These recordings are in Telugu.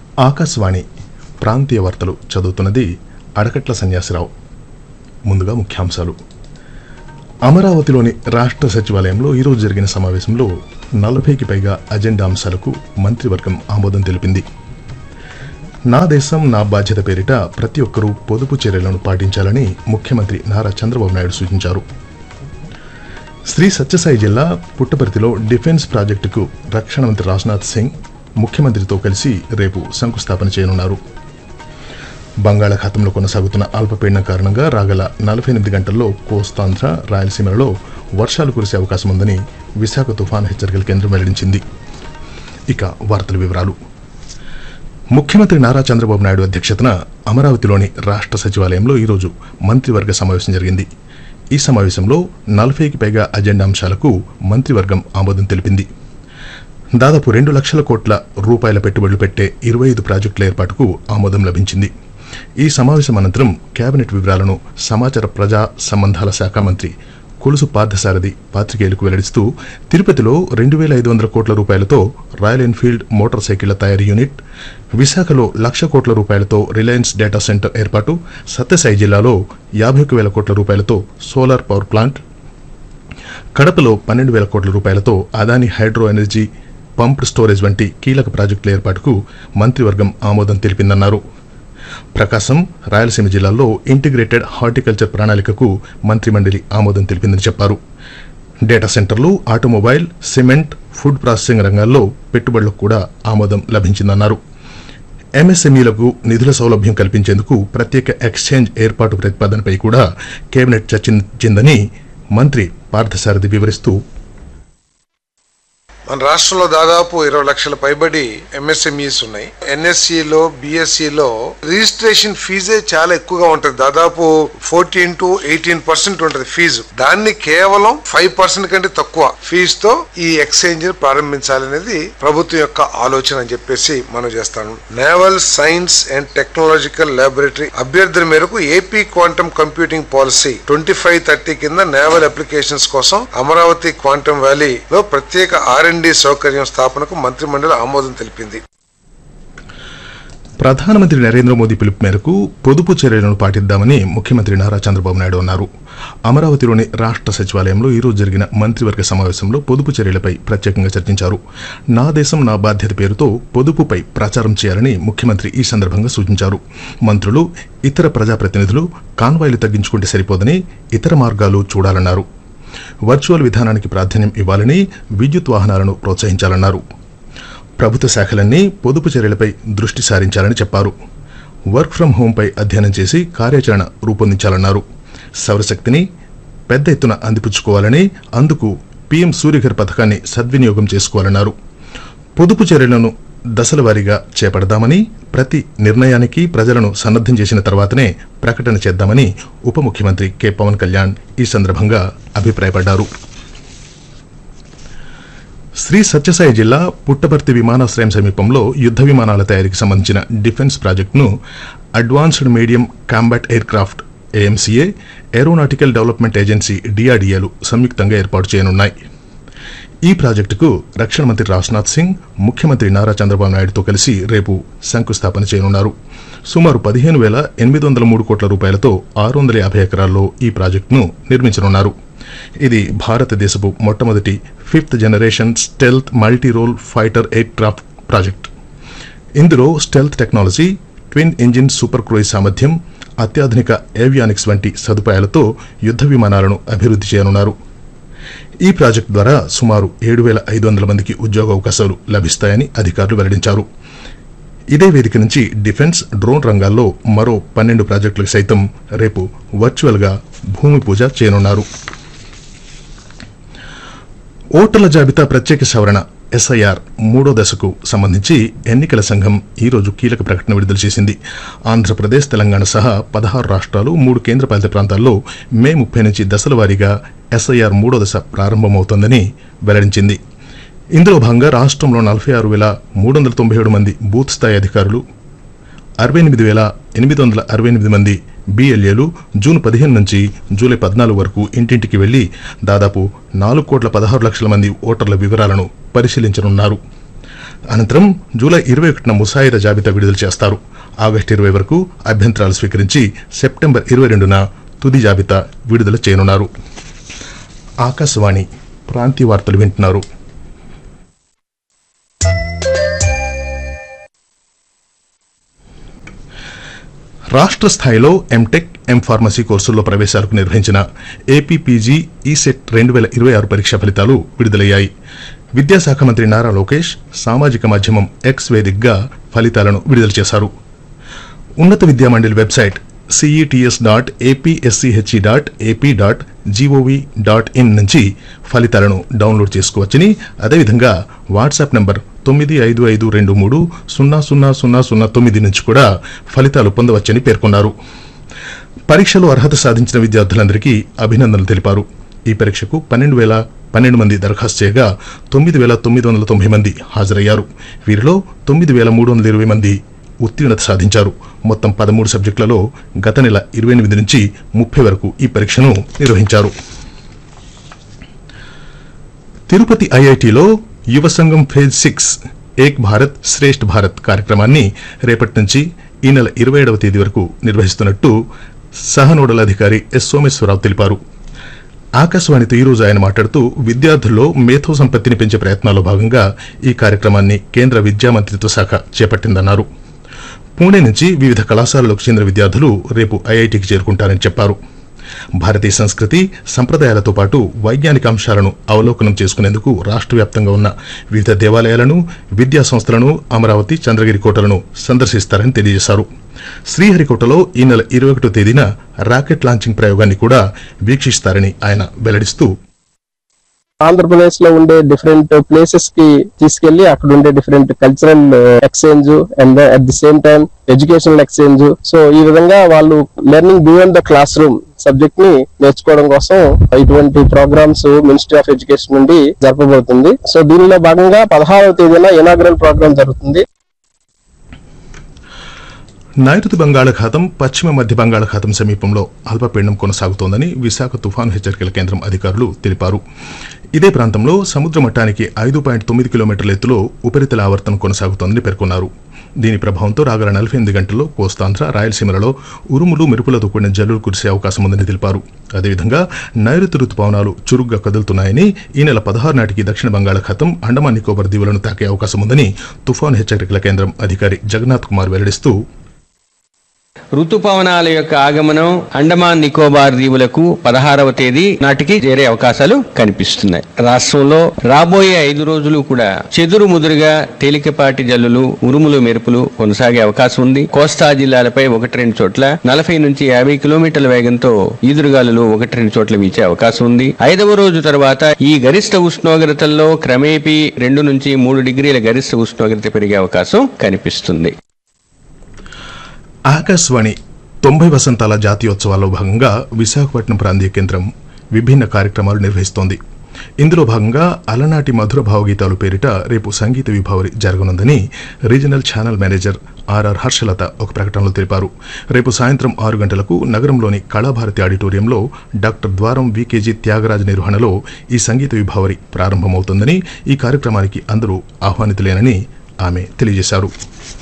ఆకాశవాణి ప్రాంతీయ వార్తలు చదువుతున్నది అడకట్ల సన్యాసిరావు ముందుగా ముఖ్యాంశాలు అమరావతిలోని రాష్ట్ర సచివాలయంలో ఈరోజు జరిగిన సమావేశంలో నలభైకి పైగా అజెండా అంశాలకు మంత్రివర్గం ఆమోదం తెలిపింది నా దేశం నా బాధ్యత పేరిట ప్రతి ఒక్కరూ పొదుపు చర్యలను పాటించాలని ముఖ్యమంత్రి నారా చంద్రబాబు నాయుడు సూచించారు శ్రీ సత్యసాయి జిల్లా పుట్టపర్తిలో డిఫెన్స్ ప్రాజెక్టుకు రక్షణ మంత్రి రాజ్నాథ్ సింగ్ ముఖ్యమంత్రితో కలిసి రేపు శంకుస్థాపన చేయనున్నారు బంగాళాఖాతంలో కొనసాగుతున్న అల్పపీడనం కారణంగా రాగల నలభై ఎనిమిది గంటల్లో కోస్తాంధ్ర రాయలసీమలలో వర్షాలు కురిసే అవకాశం ఉందని విశాఖ తుఫాను హెచ్చరికల కేంద్రం వెల్లడించింది ఇక వార్తల వివరాలు ముఖ్యమంత్రి నారా చంద్రబాబు నాయుడు అధ్యక్షతన అమరావతిలోని రాష్ట్ర సచివాలయంలో ఈరోజు మంత్రివర్గ సమావేశం జరిగింది ఈ సమావేశంలో నలభైకి పైగా అజెండా అంశాలకు మంత్రివర్గం ఆమోదం తెలిపింది దాదాపు రెండు లక్షల కోట్ల రూపాయల పెట్టుబడులు పెట్టే ఇరవై ఐదు ప్రాజెక్టుల ఏర్పాటుకు ఆమోదం లభించింది ఈ సమావేశం అనంతరం కేబినెట్ వివరాలను సమాచార ప్రజా సంబంధాల శాఖ మంత్రి కొలుసు పార్థసారథి పాత్రికేయులకు వెల్లడిస్తూ తిరుపతిలో రెండు వేల ఐదు వందల కోట్ల రూపాయలతో రాయల్ ఎన్ఫీల్డ్ మోటార్ సైకిళ్ల తయారీ యూనిట్ విశాఖలో లక్ష కోట్ల రూపాయలతో రిలయన్స్ డేటా సెంటర్ ఏర్పాటు సత్యసాయి జిల్లాలో యాభై ఒక వేల కోట్ల రూపాయలతో సోలార్ పవర్ ప్లాంట్ కడపలో పన్నెండు వేల కోట్ల రూపాయలతో Adani hydro energy pumped storage వంటి కీలక ప్రాజెక్టుల ఏర్పాటుకు మంత్రివర్గం ఆమోదం తెలిపిందన్నారు ప్రకాశం రాయలసీమ జిల్లాల్లో ఇంటిగ్రేటెడ్ హార్టికల్చర్ ప్రణాళికకు మంత్రిమండలి ఆమోదం తెలిపిందని చెప్పారు డేటా సెంటర్లు ఆటోమొబైల్ సిమెంట్ ఫుడ్ ప్రాసెసింగ్ రంగాల్లో పెట్టుబడులకు కూడా ఆమోదం లభించిందన్నారు ఎంఎస్ఎంఈలకు నిధుల సౌలభ్యం కల్పించేందుకు ప్రత్యేక ఎక్స్చేంజ్ ఏర్పాటు ప్రతిపాదనపై కూడా కేబినెట్ చర్చించిందని మంత్రి పార్థసారథి వివరిస్తూ మన రాష్ట్రంలో దాదాపు ఇరవై లక్షల పైబడి ఎంఎస్ఎంఈస్ ఉన్నాయి ఎన్ఎస్సిలో బిఎస్సిలో రిజిస్ట్రేషన్ ఫీజే చాలా ఎక్కువగా ఉంటుంది దాదాపు ఫోర్టీన్ టు ఎయిటీన్ పర్సెంట్ ఉంటుంది ఫీజు దాన్ని కేవలం ఫైవ్ పర్సెంట్ కంటే తక్కువ ఫీజుతో ఈ ఎక్స్చేంజ్ ప్రారంభించాలనేది ప్రభుత్వం యొక్క ఆలోచన అని చెప్పేసి మనం చేస్తాను naval science and technological laboratory అభ్యర్థుల మేరకు AP quantum computing policy twenty five thirty కింద నేవల్ అప్లికేషన్స్ కోసం అమరావతి క్వాంటమ్ వ్యాలీలో ప్రత్యేక ఆర్ అండ్ డి సౌకర్యం స్థాపనకు మంత్రిమండలి ఆమోదం తెలిపింది ప్రధానమంత్రి నరేంద్ర మోదీ పిలుపు మేరకు పొదుపు చర్యలను పాటిద్దామని ముఖ్యమంత్రి నారా చంద్రబాబు నాయుడు అన్నారు అమరావతిలోని రాష్ట్ర సచివాలయంలో ఈరోజు జరిగిన మంత్రివర్గ సమావేశంలో పొదుపు చర్యలపై ప్రత్యేకంగా చర్చించారు నా దేశం నా బాధ్యత పేరుతో పొదుపుపై ప్రచారం చేయాలని ముఖ్యమంత్రి ఈ సందర్భంగా సూచించారు మంత్రులు ఇతర ప్రజాప్రతినిధులు కాన్వాయిలు తగ్గించుకుంటే సరిపోదని ఇతర మార్గాలు చూడాలన్నారు వర్చువల్ విధానానికి ప్రాధాన్యం ఇవ్వాలని విద్యుత్ వాహనాలను ప్రోత్సహించాలన్నారు ప్రభుత్వ శాఖలన్నీ పొదుపు చర్యలపై దృష్టి సారించాలని చెప్పారు వర్క్ ఫ్రం హోంపై అధ్యయనం చేసి కార్యాచరణ రూపొందించాలన్నారు సౌరశక్తిని పెద్ద ఎత్తున అందిపుచ్చుకోవాలని అందుకు పీఎం సూర్యఘర్ పథకాన్ని సద్వినియోగం చేసుకోవాలన్నారు పొదుపు చర్యలను దశల వారీగా చేపడదామని ప్రతి నిర్ణయానికి ప్రజలను సన్నద్దం చేసిన తర్వాతనే ప్రకటన చేద్దామని ఉప ముఖ్యమంత్రి కె పవన్ కళ్యాణ్ ఈ సందర్భంగా అభిప్రాయపడ్డారు శ్రీ సత్యసాయి జిల్లా పుట్టపర్తి విమానాశ్రయం సమీపంలో యుద్ధ విమానాల తయారీకి సంబంధించిన డిఫెన్స్ ప్రాజెక్టును advanced medium combat aircraft AMCA aeronautical development agency డిఆర్డీఏలు సంయుక్తంగా ఏర్పాటు చేయనున్నాయి ఈ ప్రాజెక్టుకు రక్షణ మంత్రి రాజ్నాథ్ సింగ్ ముఖ్యమంత్రి నారా చంద్రబాబు నాయుడుతో కలిసి రేపు శంకుస్థాపన చేయనున్నారు సుమారు పదిహేను వేల ఎనిమిది వందల మూడు కోట్ల రూపాయలతో ఆరు వందల యాభై ఎకరాల్లో ఈ ప్రాజెక్టును నిర్మించనున్నారు ఇది భారతదేశపు మొట్టమొదటి fifth generation stealth multi role fighter aircraft project ఇందులో stealth technology twin engine super cruise సామర్థ్యం అత్యాధునిక ఏవియానిక్స్ వంటి సదుపాయాలతో యుద్ధ విమానాలను అభివృద్ధి చేయనున్నారు ఈ ప్రాజెక్టు ద్వారా సుమారు ఏడు వేల ఐదు వందల మందికి ఉద్యోగ అవకాశాలు లభిస్తాయని అధికారులు వెల్లడించారు ఇదే వేదిక నుంచి డిఫెన్స్ డ్రోన్ రంగాల్లో మరో పన్నెండు ప్రాజెక్టులకు సైతం రేపు వర్చువల్గా భూమి పూజ చేయనున్నారు ఓటర్ల జాబితా ప్రత్యేక సవరణ ఎస్ఐఆర్ మూడో దశకు సంబంధించి ఎన్నికల సంఘం ఈరోజు కీలక ప్రకటన విడుదల చేసింది ఆంధ్రప్రదేశ్ తెలంగాణ సహా పదహారు రాష్ట్రాలు మూడు కేంద్రపాలిత ప్రాంతాల్లో మే ముప్పై నుంచి దశల వారీగా ఎస్ఐఆర్ మూడో దశ ప్రారంభమవుతోందని వెల్లడించింది ఇందులో భాగంగా రాష్ట్రంలో నలభై ఆరు వేల మూడు వందల తొంభై ఏడు మంది బూత్ స్థాయి అధికారులు అరవై ఎనిమిది వేల ఎనిమిది వందల అరవై ఎనిమిది మంది బిఎల్ఏలు జూన్ పదిహేను నుంచి జూలై పద్నాలుగు వరకు ఇంటింటికి వెళ్లి దాదాపు నాలుగు కోట్ల పదహారు లక్షల మంది ఓటర్ల వివరాలను పరిశీలించనున్నారు అనంతరం జూలై ఇరవై ఒకటిన ముసాయిదా జాబితా విడుదల చేస్తారు ఆగస్టు ఇరవై వరకు అభ్యంతరాలు స్వీకరించి సెప్టెంబర్ ఇరవై రెండున తుది జాబితా విడుదల చేయనున్నారు ఆకాశవాణి ప్రాంతీయ వార్తలు వింటున్నారు రాష్ట్ర స్థాయిలో ఎంటెక్ ఎం ఫార్మసీ కోర్సుల్లో ప్రవేశాలకు నిర్వహించిన ఏపీపీజీ ఈసెట్ రెండు వేల ఇరవై ఆరు పరీక్ష ఫలితాలు విడుదలయ్యాయి విద్యాశాఖ మంత్రి నారా లోకేష్ సామాజిక మాధ్యమం ఎక్స్ వేదికగా ఫలితాలను విడుదల చేశారు ఉన్నత విద్యా మండలి website CETS dot APSCHE dot AP dot GOV dot in నుంచి ఫలితాలను డౌన్లోడ్ చేసుకోవచ్చని అదేవిధంగా వాట్సాప్ నంబర్ తొమ్మిది ఐదు ఐదు రెండు మూడు సున్నా సున్నా సున్నా సున్నా తొమ్మిది నుంచి కూడా ఫలితాలు పొందవచ్చని పేర్కొన్నారు పరీక్షలో అర్హత సాధించిన విద్యార్థులందరికీ అభినందనలు తెలిపారు ఈ పరీక్షకు పన్నెండు వేల పన్నెండు మంది దరఖాస్తు చేయగా తొమ్మిది వేల తొమ్మిది వందల తొంభై మంది హాజరయ్యారు వీరిలో తొమ్మిది వేల మూడు వందల ఇరవై మంది ఉత్తీర్ణత సాధించారు మొత్తం పదమూడు సబ్జెక్టులలో గత నెల ఇరవై ఎనిమిది నుంచి ముప్పై వరకు ఈ పరీక్షను నిర్వహించారు తిరుపతి ఐఐటిలో యువ సంఘం ఫేజ్ సిక్స్ ఏక్ భారత్ శ్రేష్ఠ భారత్ కార్యక్రమాన్ని రేపటి నుంచి ఈ నెల ఇరవై ఏడవ తేదీ వరకు నిర్వహిస్తున్నట్టు సహ నోడల్ అధికారి ఎస్ సోమేశ్వరరావు తెలిపారు ఆకాశవాణితో ఈ రోజు ఆయన మాట్లాడుతూ విద్యార్థుల్లో మేధో సంపత్తిని పెంచే ప్రయత్నాల్లో భాగంగా ఈ కార్యక్రమాన్ని కేంద్ర విద్యా మంత్రిత్వ శాఖ చేపట్టిందన్నారు పూణే నుంచి వివిధ కళాశాలలకు చెందిన విద్యార్థులు రేపు ఐఐటికి చేరుకుంటారని చెప్పారు భారతీయ సంస్కృతి సంప్రదాయాలతో పాటు వైజ్ఞానిక అంశాలను అవలోకనం చేసుకునేందుకు రాష్ట్ర వ్యాప్తంగా ఉన్న వివిధ దేవాలయాలను విద్యా సంస్థలను అమరావతి చంద్రగిరి కోటలను సందర్శిస్తారని తెలియజేశారు శ్రీహరికోటలో ఈ నెల ఇరవై ఒకటో తేదీన రాకెట్ లాంచింగ్ ప్రయోగాన్ని కూడా వీక్షిస్తారని ఆయన వెల్లడిస్తూ ఆంధ్రప్రదేశ్ లో ఉండే డిఫరెంట్ ప్లేసెస్ కి తీసుకెళ్లి అక్కడ ఉండే different cultural exchange and at the same time educational exchange so ఈ విధంగా వాళ్ళు learning beyond the classroom subject ని నేర్చుకోవడం కోసం ఇటువంటి ప్రోగ్రామ్స్ మినిస్ట్రీ ఆఫ్ ఎడ్యుకేషన్ నుండి జరపబడుతుంది సో దీనిలో భాగంగా పదహారవ తేదీన ఇనాగ్రల్ ప్రోగ్రామ్ జరుగుతుంది నైరుతి బంగాళాఖాతం పశ్చిమ మధ్య బంగాళాఖాతం సమీపంలో అల్పపీడనం కొనసాగుతోందని విశాఖ తుఫాను హెచ్చరికల కేంద్రం అధికారులు తెలిపారు ఇదే ప్రాంతంలో సముద్ర మట్టానికి ఐదు పాయింట్ తొమ్మిది కిలోమీటర్ల ఎత్తులో ఉపరితల ఆవర్తనం కొనసాగుతోందని పేర్కొన్నారు దీని ప్రభావంతో రాగల నలభై ఎనిమిది గంటల్లో కోస్తాంధ్ర రాయలసీమలలో ఉరుములు మెరుపులతో కూడిన జల్లులు కురిసే అవకాశం ఉందని తెలిపారు అదేవిధంగా నైరుతి రుతుపవనాలు చురుగ్గా కదులుతున్నాయని ఈ నెల పదహారు నాటికి దక్షిణ బంగాళాఖాతం అండమాన్ నికోబార్ దీవులను తాకే అవకాశం ఉందని తుఫాను హెచ్చరికల కేంద్రం అధికారి జగన్నాథ్ కుమార్ వెల్లడిస్తూ ఋతుపవనాల యొక్క ఆగమనం అండమాన్ నికోబార్ దీవులకు పదహారవ తేదీ నాటికి చేరే అవకాశాలు కనిపిస్తున్నాయి రాష్ట్రంలో రాబోయే ఐదు రోజులు కూడా చెదురు ముదురుగా తేలికపాటి జల్లులు ఉరుములు మెరుపులు కొనసాగే అవకాశం ఉంది కోస్తా జిల్లాలపై ఒకటి రెండు చోట్ల నలభై నుంచి యాభై కిలోమీటర్ల వేగంతో ఈదురుగాలులు ఒకటి రెండు చోట్ల వీచే అవకాశం ఉంది ఐదవ రోజు తర్వాత ఈ గరిష్ట ఉష్ణోగ్రతల్లో క్రమేపీ రెండు నుంచి మూడు డిగ్రీల గరిష్ట ఉష్ణోగ్రత పెరిగే అవకాశం కనిపిస్తుంది ఆకాశవాణి తొంభై వసంతాల జాతీయోత్సవాల్లో భాగంగా విశాఖపట్నం ప్రాంతీయ కేంద్రం విభిన్న కార్యక్రమాలు నిర్వహిస్తోంది ఇందులో భాగంగా అలనాటి మధుర భావగీతాలు పేరిట రేపు సంగీత విభావరి జరగనుందని regional channel manager RR Harshalatha ఒక ప్రకటనలో తెలిపారు రేపు సాయంత్రం ఆరు గంటలకు నగరంలోని కళాభారతి ఆడిటోరియంలో డాక్టర్ ద్వారం వికేజీ త్యాగరాజ్ నిర్వహణలో ఈ సంగీత విభావరి ప్రారంభమవుతుందని ఈ కార్యక్రమానికి అందరూ ఆహ్వానితులేనని ఆమె తెలియజేశారు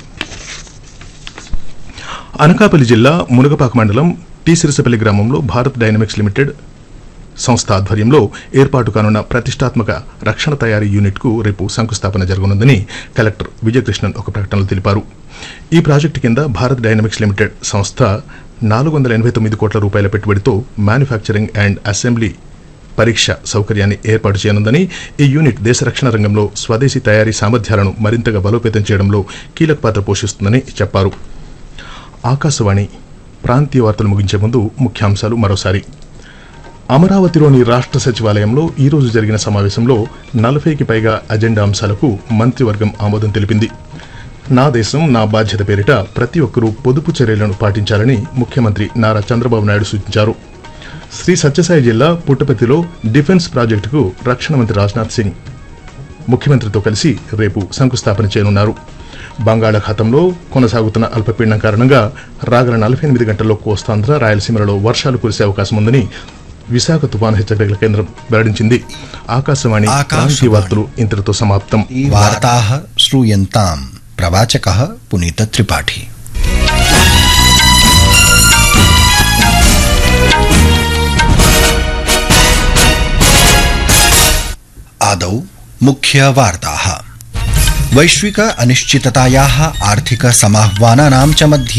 అనకాపల్లి జిల్లా మునగపాక మండలం టి సిరిసపల్లి గ్రామంలో భారత్ డైనమిక్స్ లిమిటెడ్ సంస్థ ఆధ్వర్యంలో ఏర్పాటు కానున్న ప్రతిష్టాత్మక రక్షణ తయారీ యూనిట్కు రేపు శంకుస్థాపన జరగనుందని కలెక్టర్ విజయకృష్ణన్ ఒక ప్రకటనలో తెలిపారు ఈ ప్రాజెక్టు కింద భారత్ డైనమిక్స్ లిమిటెడ్ సంస్థ నాలుగు వందల ఎనభై తొమ్మిది కోట్ల రూపాయల పెట్టుబడితో మ్యానుఫ్యాక్చరింగ్ అండ్ అసెంబ్లీ పరీక్ష సౌకర్యాన్ని ఏర్పాటు చేయనుందని ఈ యూనిట్ దేశ రక్షణ రంగంలో స్వదేశీ తయారీ సామర్థ్యాలను మరింతగా బలోపేతం చేయడంలో కీలక పాత్ర పోషిస్తుందని చెప్పారు ఆకాశవాణి ప్రాంతీయ వార్తలు ముగించే ముందు ముఖ్యాంశాలు మరోసారి అమరావతిలోని రాష్ట్ర సచివాలయంలో ఈ రోజు జరిగిన సమావేశంలో నలభైకి పైగా అజెండా అంశాలకు మంత్రివర్గం ఆమోదం తెలిపింది నా దేశం నా బాధ్యత పేరిట ప్రతి ఒక్కరూ పొదుపు చర్యలను పాటించాలని ముఖ్యమంత్రి నారా చంద్రబాబు నాయుడు సూచించారు శ్రీ సత్యసాయి జిల్లా పుట్టపర్తిలో డిఫెన్స్ ప్రాజెక్టుకు రక్షణ మంత్రి రాజ్నాథ్ సింగ్ ముఖ్యమంత్రితో కలిసి రేపు శంకుస్థాపన చేయనున్నారు బంగాళాఖాతంలో కొనసాగుతున్న అల్పపీడనం కారణంగా రాగల నలభై ఎనిమిది గంటల్లో కోస్తాంధ్ర రాయలసీమలలో వర్షాలు కురిసే అవకాశం ఉందని విశాఖ తుఫాను హెచ్చరికల కేంద్రం వెల్లడించింది ఆకాశవాణి ప్రాంతీయ వార్తలు ఇంతటితో సమాప్తం वार्ताः श्रूयन्ताम् प्रवाचकः पुनीतत्रिपाठी आदौ मुख्यवार्ताः वैश्विक अनिश्चिततायाः आर्थिक समाह्वानानां च मध्ये